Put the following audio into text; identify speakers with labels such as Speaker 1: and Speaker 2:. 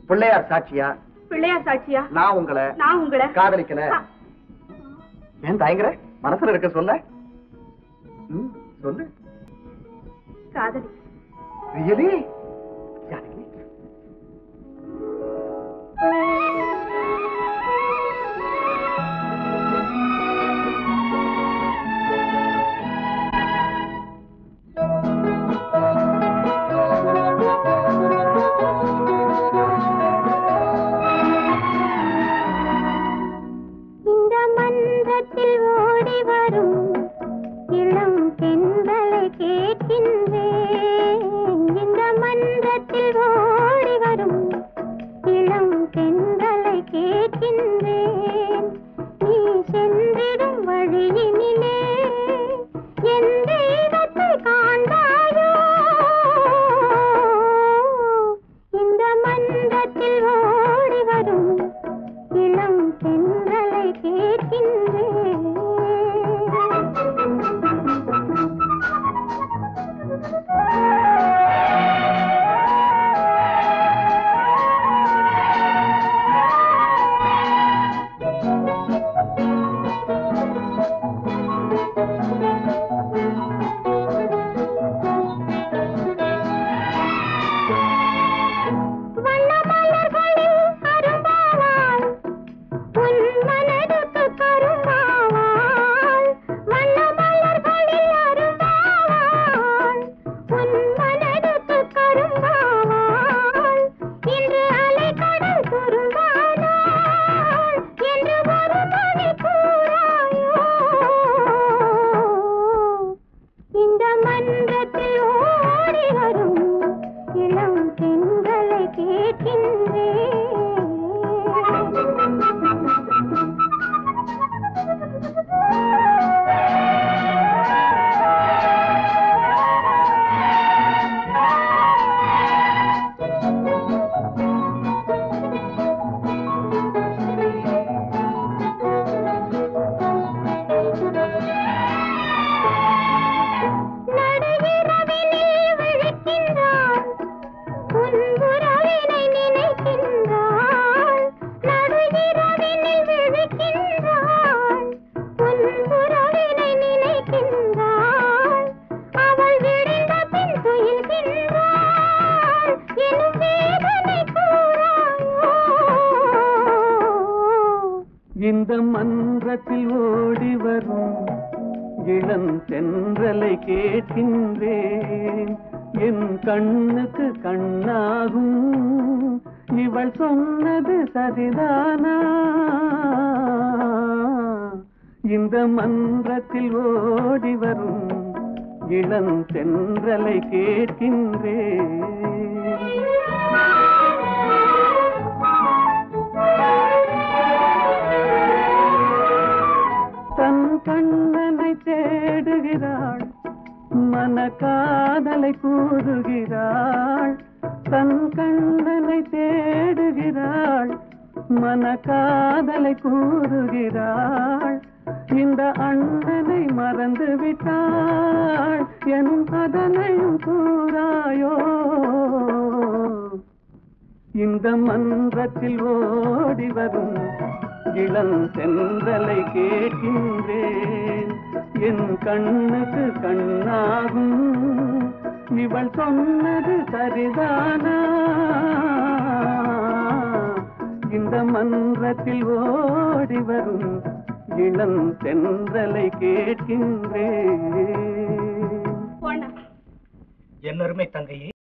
Speaker 1: பிள்ளையார் சாட்சியா
Speaker 2: பிள்ளையார் சாட்சியா
Speaker 1: நான் உங்களை
Speaker 2: நான் உங்களை
Speaker 1: காதலிக்கல
Speaker 2: ஆ.
Speaker 1: ஏன் தயங்குற மனசுல இருக்க சொல்ல ம், சொல்லு
Speaker 2: காதலி
Speaker 1: ரியலி ஜானகி
Speaker 3: இந்த மன்றத்தில் ஓடி வரும் இளம் பெண்களை கேட்கின்றேன் இந்த மன்றத்தில் ஓடி வரும் இளம் பெண்களை கேட்கின்றேன் நீ சென்றிடும் வழியினிலே என் தெய்வத்தை காண்பாயோ இந்த மன்றத்தில் ஓடி வரும் இளம் பெண்களை கேட்கின்றேன் வண்ணமலர்களில் அரும்பாவாய் உன் மனதுக்கு கரும்பாவாய் வண்ணமலர்களில் அரும்பாவாய் உன் மனதுக்கு கரும்பாவாய் இன்று அலைக்கடல் துரும்பானாய் என்று ஒரு மொழி கூறாயோ இந்த மன்றத்தில் ஓடி வரும் இளம் பெண்களை நடுவிரவினில் விழிக்கின்றாள் உன் உறவினை நினைக்கின்றாள் நடுவிரவினில் விழிக்கின்றாள் உன் உறவினை நினைக்கின்றாள் அவள் விழுந்த பின் துயில்கின்றாள் எனும் வேதனை கூறாயோ
Speaker 4: இந்த மன்றத்தில் ஓடி வரும் இளம் தென்றலை கேட்கின்றேன் என் கண்ணுக்கு கண்ணாகும் இவள் சொன்னது சரிதானா இந்த மன்றத்தில் ஓடி வரும் இளம் தென்றலை கேட்கின்றேன் தன் கண்ணனை தேடுகிறாள் மன காதலை கூறுகிறாள் தன் கண்ணனை தேடுகிறாள் மன காதலை கூறுகிறாள் இந்த அண்ணனை மறந்து விட்டாள் எனும் அதனையும் கூறாயோ இந்த மன்றத்தில் ஓடி வரும் இளம் தென்றலை கேட்கின்றேன் என் கண்ணுக்கு கண்ணாகும் இவள் சொன்னது சரிதானா இந்த மன்றத்தில் ஓடி வரும் இளம் தென்றலை கேட்கின்றேன்
Speaker 2: போனா
Speaker 5: என்னருமை தங்கையே